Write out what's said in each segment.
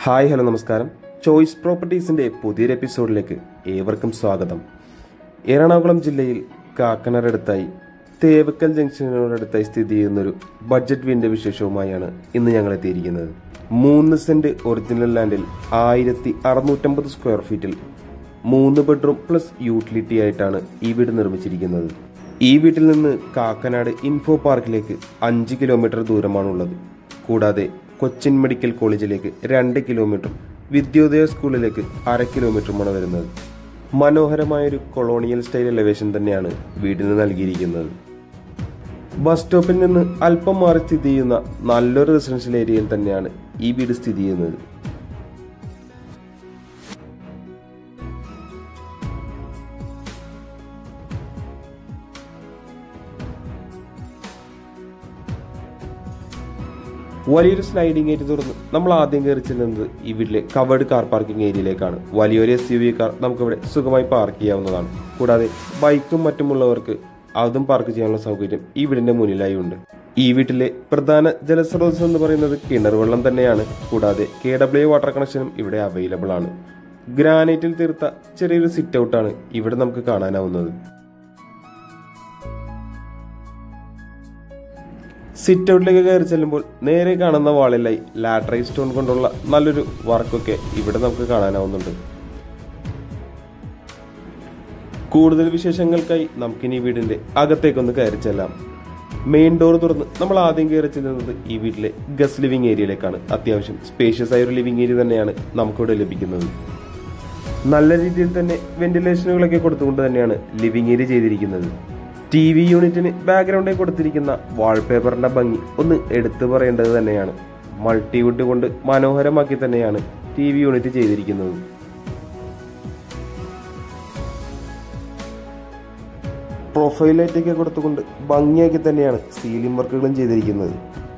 hi hello നമസ്കാരം choice പ്രോപ്പർട്ടീസിന്റെ പുതിയൊരു എപ്പിസോഡിലേക്ക് ഏവർക്കും സ്വാഗതം എറണാകുളം ജില്ലയിൽ കാക്കനാടടുത്തായി തേവക്കൽ ജംഗ്ഷനോടടുത്തായി സ്ഥിതി ചെയ്യുന്നൊരു ബഡ്ജറ്റ് വീടിന്റെ വിശേഷവുമായാണ് ഇന്ന് ഞങ്ങൾ എത്തിയിരിക്കുന്നത് മൂന്ന് സെന്റ് ഒറിജിനൽ ലാൻഡിൽ ആയിരത്തി അറുന്നൂറ്റമ്പത് സ്ക്വയർ ഫീറ്റിൽ മൂന്ന് ബെഡ്റൂം പ്ലസ് യൂട്ടിലിറ്റി ആയിട്ടാണ് ഈ വീട് നിർമ്മിച്ചിരിക്കുന്നത് ഈ വീട്ടിൽ നിന്ന് കാക്കനാട് ഇൻഫോ പാർക്കിലേക്ക് അഞ്ച് കിലോമീറ്റർ ദൂരമാണുള്ളത് കൂടാതെ കൊച്ചിൻ മെഡിക്കൽ കോളേജിലേക്ക് രണ്ട് കിലോമീറ്റർ വിദ്യോദയ സ്കൂളിലേക്ക് അര കിലോമീറ്ററുമാണ് വരുന്നത് മനോഹരമായൊരു കൊളോണിയൽ സ്റ്റൈൽ എലവേഷൻ തന്നെയാണ് വീടിന് നൽകിയിരിക്കുന്നത് ബസ് സ്റ്റോപ്പിൽ നിന്ന് അല്പം മാറി സ്ഥിതി ചെയ്യുന്ന നല്ലൊരു റെസിഡൻഷ്യൽ ഏരിയയിൽ തന്നെയാണ് ഈ വീട് സ്ഥിതി ചെയ്യുന്നത് വലിയൊരു സ്ലൈഡിംഗ് ഏരിയ തുറന്ന് നമ്മൾ ആദ്യം കയറി ചെല്ലുന്നത് ഈ വീട്ടിലെ കവേർഡ് കാർ പാർക്കിംഗ് ഏരിയയിലേക്കാണ് വലിയൊരു എസ് യു വി കാർ നമുക്കിവിടെ സുഖമായി പാർക്ക് ചെയ്യാവുന്നതാണ് കൂടാതെ ബൈക്കും മറ്റുമുള്ളവർക്ക് അതും പാർക്ക് ചെയ്യാനുള്ള സൗകര്യം ഈ വീടിന്റെ മുന്നിലായി ഉണ്ട് ഈ വീട്ടിലെ പ്രധാന ജലസ്രോതസ് എന്ന് പറയുന്നത് കിണർ വെള്ളം തന്നെയാണ് കൂടാതെ കെ ഡബ്ല്യു വാട്ടർ കണക്ഷനും ഇവിടെ അവൈലബിൾ ആണ് ഗ്രാനൈറ്റിൽ തീർത്ത ചെറിയൊരു സിറ്റ് ഔട്ടാണ് ഇവിടെ നമുക്ക് കാണാനാവുന്നത് സിറ്റ് ഔട്ടിലേക്ക് കയറി ചെല്ലുമ്പോൾ നേരെ കാണുന്ന വാളിലായി ലാട്രൈ സ്റ്റോൺ കൊണ്ടുള്ള നല്ലൊരു വർക്കൊക്കെ ഇവിടെ നമുക്ക് കാണാനാവുന്നുണ്ട് കൂടുതൽ വിശേഷങ്ങൾക്കായി നമുക്കിനി ഈ വീടിന്റെ അകത്തേക്കൊന്ന് കയറി ചെല്ലാം മെയിൻ ഡോർ തുറന്ന് നമ്മൾ ആദ്യം കയറി ചെല്ലുന്നത് ഈ വീട്ടിലെ ഗസ്റ്റ് ലിവിംഗ് ഏരിയയിലേക്കാണ് അത്യാവശ്യം സ്പേഷ്യസ് ആയ ഒരു ലിവിംഗ് ഏരിയ തന്നെയാണ് നമുക്കിവിടെ ലഭിക്കുന്നത് നല്ല രീതിയിൽ തന്നെ വെന്റിലേഷനുകളൊക്കെ കൊടുത്തുകൊണ്ട് തന്നെയാണ് ലിവിംഗ് ഏരിയ ചെയ്തിരിക്കുന്നത് ടി വി യൂണിറ്റിന് ബാക്ക്ഗ്രൗണ്ടിൽ കൊടുത്തിരിക്കുന്ന വാൾപേപ്പറിന്റെ ഭംഗി ഒന്ന് എടുത്തു പറയേണ്ടത് തന്നെയാണ് മൾട്ടിവുഡ് കൊണ്ട് മനോഹരമാക്കി തന്നെയാണ് ടി വി യൂണിറ്റ് ചെയ്തിരിക്കുന്നത് പ്രൊഫൈൽ ലൈറ്റൊക്കെ കൊടുത്തുകൊണ്ട് ഭംഗിയാക്കി തന്നെയാണ് സീലിംഗ് വർക്കുകളും ചെയ്തിരിക്കുന്നത്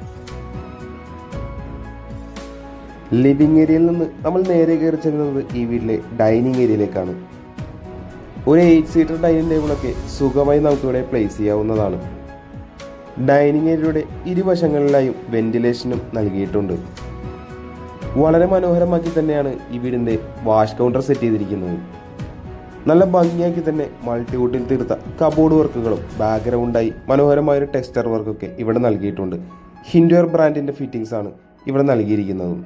ലിവിംഗ് ഏരിയയിൽ നിന്ന് നമ്മൾ നേരെ കയറി ചെല്ലുന്നത് ഈ വീട്ടിലെ ഡൈനിങ് ഏരിയയിലേക്കാണ് ഒരു എയ്റ്റ് സീറ്റർ ഡൈനിങ് ടേബിളൊക്കെ സുഖമായി നമുക്കിവിടെ പ്ലേസ് ചെയ്യാവുന്നതാണ് ഡൈനിങ് ഏരിയയുടെ ഇരുവശങ്ങളിലായും വെന്റിലേഷനും നൽകിയിട്ടുണ്ട് വളരെ മനോഹരമാക്കി തന്നെയാണ് ഈ വീടിന്റെ വാഷ് കൗണ്ടർ സെറ്റ് ചെയ്തിരിക്കുന്നത് നല്ല ഭംഗിയാക്കി തന്നെ മൾട്ടിവുഡിൽ തീർത്ത കബോർഡ് വർക്കുകളും ബാക്ക്ഗ്രൗണ്ടായി മനോഹരമായ ഒരു ടെക്സ്റ്റർ വർക്കൊക്കെ ഇവിടെ നൽകിയിട്ടുണ്ട് ഹിൻഡ്വർ ബ്രാൻഡിന്റെ ഫിറ്റിംഗ്സ് ആണ് ഇവിടെ നൽകിയിരിക്കുന്നതും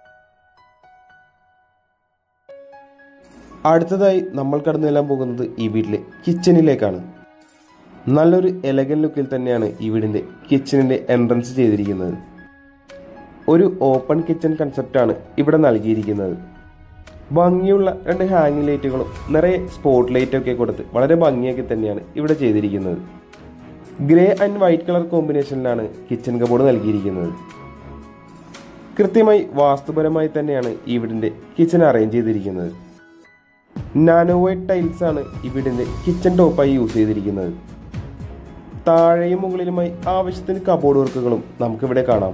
അടുത്തതായി നമ്മൾ കടന്നു ചെല്ലാൻ പോകുന്നത് ഈ വീട്ടിലെ കിച്ചണിലേക്കാണ് നല്ലൊരു എലഗൻ ലുക്കിൽ തന്നെയാണ് ഈ വീടിന്റെ കിച്ചണിന്റെ എൻട്രൻസ് ചെയ്തിരിക്കുന്നത് ഒരു ഓപ്പൺ കിച്ചൺ കൺസെപ്റ്റാണ് ഇവിടെ നൽകിയിരിക്കുന്നത് ഭംഗിയുള്ള രണ്ട് ഹാങ്ങിങ് ലൈറ്റുകളും നിറയെ സ്പോട്ട് ലൈറ്റൊക്കെ കൊടുത്ത് വളരെ ഭംഗിയാക്കി തന്നെയാണ് ഇവിടെ ചെയ്തിരിക്കുന്നത് ഗ്രേ ആൻഡ് വൈറ്റ് കളർ കോമ്പിനേഷനിലാണ് കിച്ചൺ കബോർഡ് നൽകിയിരിക്കുന്നത് കൃത്യമായി വാസ്തുപരമായി തന്നെയാണ് ഈ വീടിന്റെ കിച്ചൺ അറേഞ്ച് ചെയ്തിരിക്കുന്നത് നാനോ വൈറ്റ് ടൈൽസ് ആണ് ഈ വീടിന്റെ കിച്ചൺ ടോപ്പായി യൂസ് ചെയ്തിരിക്കുന്നത് താഴെയും മുകളിലുമായി ആവശ്യത്തിന് കബോർഡ് വർക്കുകളും നമുക്കിവിടെ കാണാം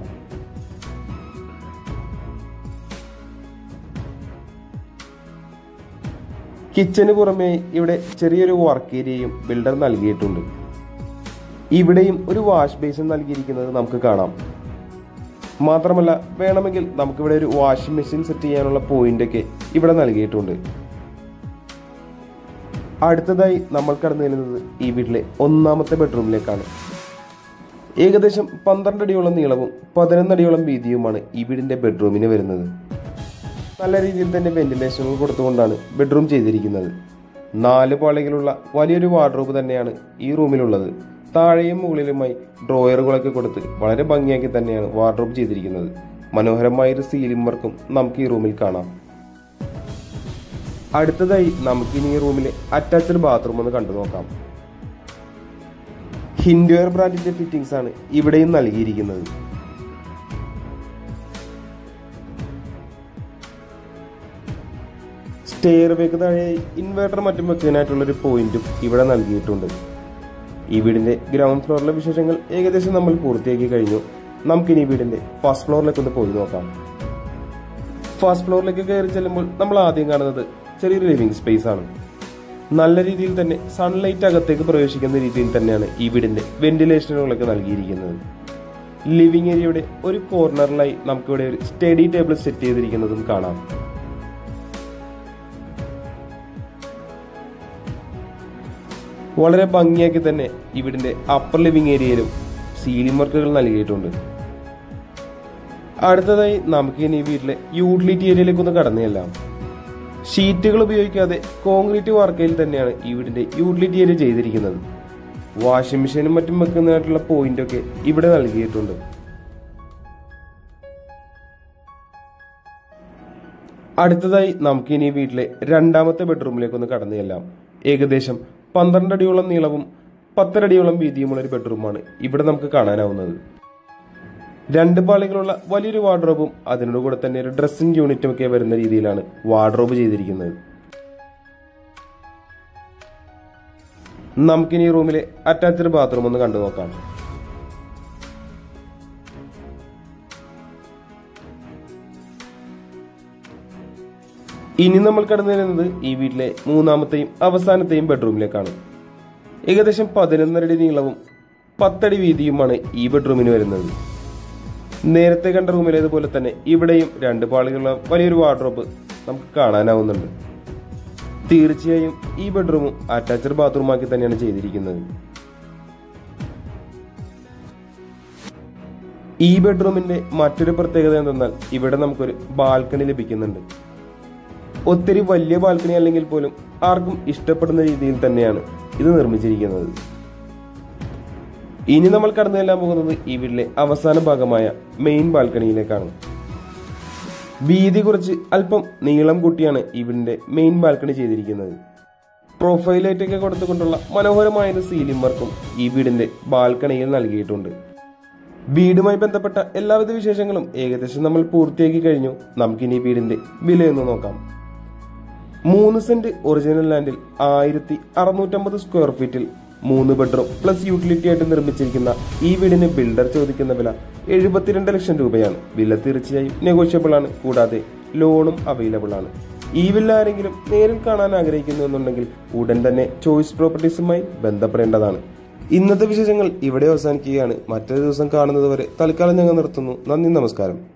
കിച്ചന് പുറമെ ഇവിടെ ചെറിയൊരു വർക്ക് ഏരിയയും ബിൽഡർ നൽകിയിട്ടുണ്ട് ഇവിടെയും ഒരു വാഷ് ബേസിൻ നൽകിയിരിക്കുന്നത് നമുക്ക് കാണാം മാത്രമല്ല വേണമെങ്കിൽ നമുക്കിവിടെ ഒരു വാഷിംഗ് മെഷീൻ സെറ്റ് ചെയ്യാനുള്ള പോയിന്റ് ഒക്കെ ഇവിടെ നൽകിയിട്ടുണ്ട് അടുത്തതായി നമ്മൾ കടന്നു ചെല്ലുന്നത് ഈ വീട്ടിലെ ഒന്നാമത്തെ ബെഡ്റൂമിലേക്കാണ് ഏകദേശം പന്ത്രണ്ട് അടിയോളം നീളവും പതിനൊന്ന് അടിയോളം വീതിയുമാണ് ഈ വീടിന്റെ ബെഡ്റൂമിന് വരുന്നത് നല്ല രീതിയിൽ തന്നെ വെന്റിലേഷനുകൾ കൊടുത്തുകൊണ്ടാണ് ബെഡ്റൂം ചെയ്തിരിക്കുന്നത് നാല് പാളികളുള്ള വലിയൊരു വാർഡ്രോബ് തന്നെയാണ് ഈ റൂമിലുള്ളത് താഴെയും മുകളിലുമായി ഡ്രോയറുകളൊക്കെ കൊടുത്ത് വളരെ ഭംഗിയാക്കി തന്നെയാണ് വാർഡ്രോബ് ചെയ്തിരിക്കുന്നത് മനോഹരമായൊരു സീലിംഗ് വർക്കും നമുക്ക് ഈ റൂമിൽ കാണാം അടുത്തതായി നമുക്കിനി ഈ റൂമിലെ അറ്റാച്ച്ഡ് ബാത്റൂം ഒന്ന് കണ്ടു നോക്കാം ഹിൻഡ്വെയർ ബ്രാൻഡിന്റെ ഫിറ്റിംഗ്സ് ആണ് ഇവിടെയും നൽകിയിരിക്കുന്നത് സ്റ്റെയർ വേക്ക് താഴെയായി ഇൻവേർട്ടർ മറ്റും വെക്കാനായിട്ടുള്ള ഒരു പോയിന്റും ഇവിടെ നൽകിയിട്ടുണ്ട് ഈ വീടിന്റെ ഗ്രൗണ്ട് ഫ്ലോറിലെ വിശേഷങ്ങൾ ഏകദേശം നമ്മൾ പൂർത്തിയാക്കി കഴിഞ്ഞു നമുക്കിനി ഈ വീടിന്റെ ഫസ്റ്റ് ഫ്ലോറിലേക്ക് ഒന്ന് പോയി നോക്കാം ഫസ്റ്റ് ഫ്ലോറിലേക്ക് കയറി ചെല്ലുമ്പോൾ നമ്മൾ ആദ്യം കാണുന്നത് ചെറിയൊരു ലിവിംഗ് സ്പേസ് ആണ് നല്ല രീതിയിൽ തന്നെ സൺലൈറ്റ് അകത്തേക്ക് പ്രവേശിക്കുന്ന രീതിയിൽ തന്നെയാണ് ഈ വീടിന്റെ വെന്റിലേഷനുകളൊക്കെ നൽകിയിരിക്കുന്നത് ലിവിംഗ് ഏരിയയുടെ ഒരു കോർണറിലായി നമുക്കിവിടെ ഒരു സ്റ്റഡി ടേബിൾ സെറ്റ് ചെയ്തിരിക്കുന്നതും കാണാം വളരെ ഭംഗിയാക്കി തന്നെ ഇവിടിന്റെ അപ്പർ ലിവിംഗ് ഏരിയയിലും സീലിംഗ് വർക്കുകൾ നൽകിയിട്ടുണ്ട് അടുത്തതായി നമുക്ക് ഇനി വീട്ടിലെ യൂട്ടിലിറ്റി ഏരിയയിലേക്ക് ഒന്ന് കടന്നു ചെല്ലാം ഷീറ്റുകൾ ഉപയോഗിക്കാതെ കോൺക്രീറ്റ് വാർക്കയിൽ തന്നെയാണ് ഈ വീടിന്റെ യൂട്ടിലിറ്റി ഏരിയ ചെയ്തിരിക്കുന്നത് വാഷിംഗ് മെഷീനും മറ്റും വെക്കുന്നതായിട്ടുള്ള പോയിന്റ് ഒക്കെ ഇവിടെ നൽകിയിട്ടുണ്ട് അടുത്തതായി നമുക്ക് ഇനി വീട്ടിലെ രണ്ടാമത്തെ ബെഡ്റൂമിലേക്ക് ഒന്ന് കടന്നു ചെല്ലാം ഏകദേശം പന്ത്രണ്ട് അടിയോളം നീളവും പത്തര അടിയോളം വീതിയുമുള്ള ഒരു ബെഡ്റൂമാണ് ഇവിടെ നമുക്ക് കാണാനാവുന്നത് രണ്ട് പാളികളുള്ള വലിയൊരു വാർഡ്രോബും അതിനോട് കൂടെ തന്നെ ഒരു ഡ്രസ്സിംഗ് യൂണിറ്റും ഒക്കെ വരുന്ന രീതിയിലാണ് വാർഡ്രോബ് ചെയ്തിരിക്കുന്നത് നമുക്കിനി ഈ റൂമിലെ അറ്റാച്ച്ഡ് ബാത്റൂം ഒന്ന് കണ്ടു നോക്കാം ഇനി നമ്മൾ കടന്നു വരുന്നത് ഈ വീട്ടിലെ മൂന്നാമത്തെയും അവസാനത്തെയും ബെഡ്റൂമിലേക്കാണ് ഏകദേശം പതിനൊന്നരടി നീളവും പത്തടി വീതിയുമാണ് ഈ ബെഡ്റൂമിന് വരുന്നത് നേരത്തെ കണ്ട റൂമിലേതുപോലെ തന്നെ ഇവിടെയും രണ്ട് പാളികളുള്ള വലിയൊരു വാർഡ്രോബ് നമുക്ക് കാണാനാവുന്നുണ്ട് തീർച്ചയായും ഈ ബെഡ്റൂമും അറ്റാച്ച്ഡ് ബാത്റൂമാക്കി തന്നെയാണ് ചെയ്തിരിക്കുന്നത് ഈ ബെഡ്റൂമിന്റെ മറ്റൊരു പ്രത്യേകത എന്തെന്നാൽ ഇവിടെ നമുക്കൊരു ബാൽക്കണി ലഭിക്കുന്നുണ്ട് ഒത്തിരി വലിയ ബാൽക്കണി അല്ലെങ്കിൽ പോലും ആർക്കും ഇഷ്ടപ്പെടുന്ന രീതിയിൽ തന്നെയാണ് ഇത് നിർമ്മിച്ചിരിക്കുന്നത് ഇനി നമ്മൾ കടന്നു ചെല്ലാൻ പോകുന്നത് ഈ വീട്ടിലെ അവസാന ഭാഗമായ മെയിൻ ബാൽക്കണിയിലേക്കാണ് വീതി കുറച്ച് അല്പം നീളം കൂട്ടിയാണ് ഈ വീടിന്റെ മെയിൻ ബാൽക്കണി ചെയ്തിരിക്കുന്നത് പ്രൊഫൈൽ ലൈറ്റൊക്കെ കൊടുത്തുകൊണ്ടുള്ള മനോഹരമായ ഒരു സീലിംഗ് വർക്കും ഈ വീടിന്റെ ബാൽക്കണിയിൽ നൽകിയിട്ടുണ്ട് വീടുമായി ബന്ധപ്പെട്ട എല്ലാവിധ വിശേഷങ്ങളും ഏകദേശം നമ്മൾ പൂർത്തിയാക്കി കഴിഞ്ഞു നമുക്കിനി ഈ വീടിന്റെ വിലയൊന്ന് നോക്കാം മൂന്ന് സെന്റ് ഒറിജിനൽ ലാൻഡിൽ ആയിരത്തി അറുന്നൂറ്റമ്പത് സ്ക്വയർ ഫീറ്റിൽ മൂന്ന് ബെഡ്റൂം പ്ലസ് യൂട്ടിലിറ്റി ആയിട്ട് നിർമ്മിച്ചിരിക്കുന്ന ഈ വീടിന് ബിൽഡർ ചോദിക്കുന്ന വില എഴുപത്തിരണ്ട് ലക്ഷം രൂപയാണ് വില തീർച്ചയായും നെഗോഷ്യബിൾ ആണ് കൂടാതെ ലോണും അവൈലബിൾ ആണ് ഈ വില്ല ആരെങ്കിലും നേരിൽ കാണാൻ ആഗ്രഹിക്കുന്നു എന്നുണ്ടെങ്കിൽ ഉടൻ തന്നെ ചോയ്സ് പ്രോപ്പർട്ടീസുമായി ബന്ധപ്പെടേണ്ടതാണ് ഇന്നത്തെ വിശേഷങ്ങൾ ഇവിടെ അവസാനിക്കുകയാണ് മറ്റൊരു ദിവസം കാണുന്നത് വരെ തൽക്കാലം ഞങ്ങൾ നിർത്തുന്നു നന്ദി നമസ്കാരം